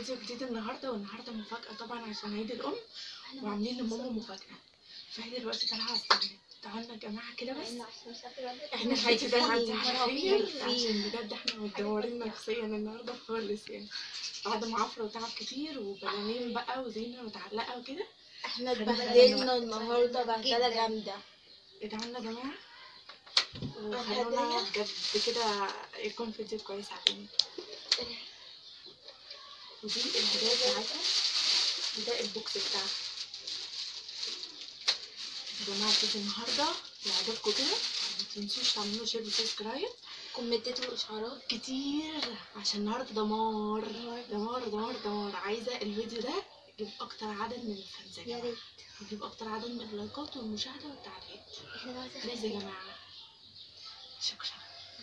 فيديو جديد النهارده والنهارده مفاجأة طبعا عشان عيد الأم وعاملين لماما مفاجأة فهي دلوقتي طالعة على السلم تعالوا يا جماعة كده بس احنا الحقيقة ده نعدي على خير عشان بجد احنا متدورين نفسيا النهارده خالص يعني بعد معافرة وتعب كتير وبلالين بقى وزينة متعلقة وكده احنا اتبهدلنا النهارده بهدله جامده ادعوا لنا يا جماعة وخلونا بجد كده يكون فيديو كويس علينا ودي الهدايا بتاعتها وده البوكس بتاعها يا جماعة فيديو النهاردة لو عجبكم كده ما تنسوش تعملوا شير وسبسكرايب كومنتات واشعارات كتير عشان النهاردة دمار دمار دمار دمار عايزة الفيديو ده يجيب أكتر عدد من الفانز يا يا جماعة ريت يجيب أكتر عدد من اللايكات والمشاهدة والتعليقات احنا بقى بس يا جماعة شكرا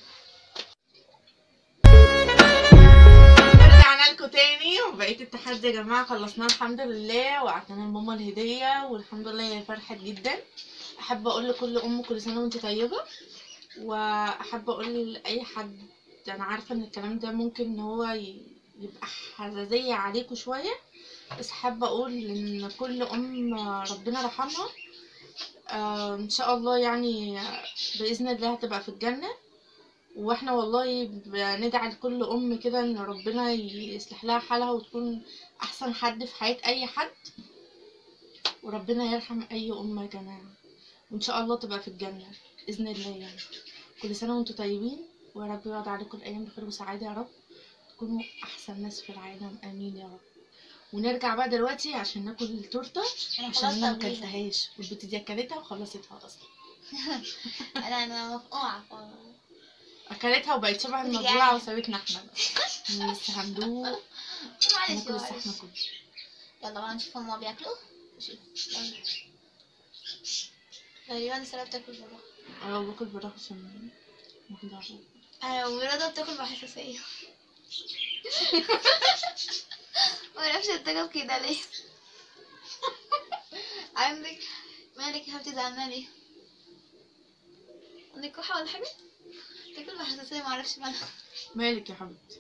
رجعنا لكم تاني وبقيت التحدي يا جماعة خلصناه الحمد لله وأعطينا لماما الهدية والحمد لله هي فرحت جدا أحب أقول لكل أم كل سنة وأنت طيبة وأحب أقول لأي حد أنا عارفة إن الكلام ده ممكن إن هو ي- يبقى حزازية عليكم شوية بس حابة أقول إن كل أم ربنا رحمها آه إن شاء الله يعني بإذن الله هتبقى في الجنة واحنا والله بندعي لكل ام كده ان ربنا يصلح لها حالها وتكون احسن حد في حياة اي حد وربنا يرحم اي ام يا جماعة وان شاء الله تبقى في الجنة باذن الله يعني كل سنة وانتم طيبين ويا رب يقعد عليكم الايام بخير وسعادة يا رب تكونوا احسن ناس في العالم امين يا رب ونرجع بقى دلوقتي عشان ناكل التورته انا عشان خلاص انا تمرين مكلتهاش والبت دي اكلتها وخلصتها اصلا انا انا مفقوعه اكلتها وبقت شبه ودي المبلوعه جعانة. وسابتنا احنا بقى لسه هندوق معلش ناكل لسه احنا معلش كله يلا بقى نشوف هما بياكلوا يلا. تقريبا سلام بتاكل بره اه باكل براحة عشان واحدة واحدة. انا وميرادة بتاكل بحساسية معرفش بتاكل كده ليه عندك مالك يا حبيبتي زعلانة ليه عندك كحة ولا حاجة بتاكل بحساسية معرفش مالها مالك يا حبيبتي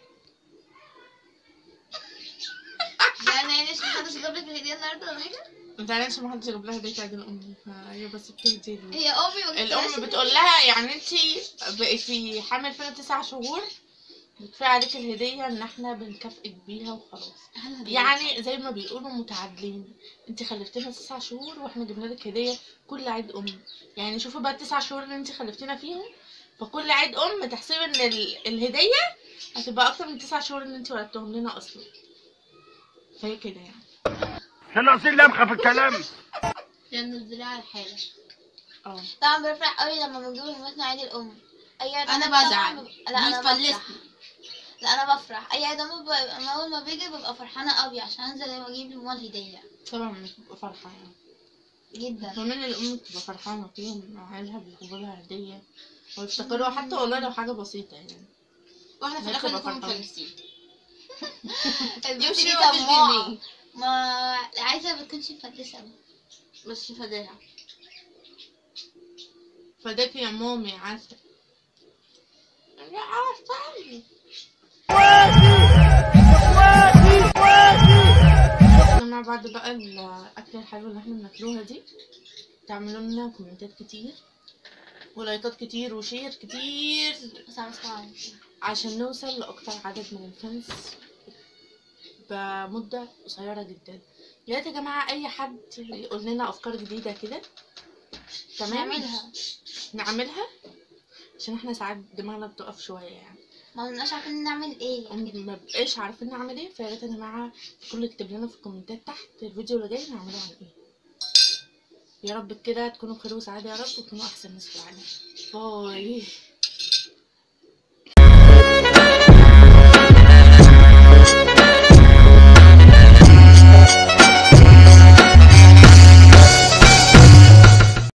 زعلانة يعني عشان محدش جاب لك الهدية النهاردة ولا حاجة متعرفش ما حدش جاب لها هدية عيد الأم فهي بس بتهدي لي هي أمي ما جبتهاش الأم بتقول لها يعني انتي بقيتي حامل فينا تسع شهور بتفرق عليك الهدية ان احنا بنكافئك بيها وخلاص يعني زي ما بيقولوا متعادلين انت خلفتينا تسع شهور واحنا جبنا لك هدية كل عيد ام يعني شوفوا بقى التسع شهور اللي انت خلفتينا فيهم فكل عيد ام تحسبي ان ال- الهدية هتبقى اكتر من تسع شهور اللي انت ولدتهم لنا اصلا فهي كده يعني احنا ناقصين لمخه في الكلام لأن الزراعة الحالة اه طبعا بفرح قوي لما بنجيب لمامتنا عيد الام اي عيد أنا أم طبعاً بزعل. ببقى- لا انا بيفلسني. بفرح لا انا بفرح اي عيد ام ببقى- أما اول ما بيجي ببقى فرحانه قوي عشان انزل واجيب لماما الهديه طبعا مش بتبقى فرحة يعني جدا كمان الأم بتبقى فرحانة فيهم عيالها بيجيبوا لها هدية ويفتكروها حتى والله لو حاجة بسيطة يعني واحنا في لا الاخر تبقى نكون فرحانة. مفلسين البنت يمشي دي يودي طماعه الجنيه. ما عايزه ما تكونش مفلسه بس فداها فداكي يا مامي عسل يا عسل جماعة بعد بقى الأكلة الحلوة اللي احنا بناكلوها دي تعملوا لنا كومنتات كتير ولايكات كتير وشير كتير بس انا اسمع عشان نوصل لأكتر عدد من الفانس بمدة قصيرة جدا يا ريت يا جماعة أي حد يقول لنا أفكار جديدة كده تمام نعملها نعملها عشان احنا ساعات دماغنا بتقف شوية يعني ما كناش عارفين نعمل ايه يعني ما بقاش عارفين نعمل ايه فيا ريت يا جماعة الكل يكتب لنا في الكومنتات تحت الفيديو اللي جاي نعمله عن ايه يا رب كده تكونوا بخير وسعادة يا رب وتكونوا أحسن ناس في العالم باي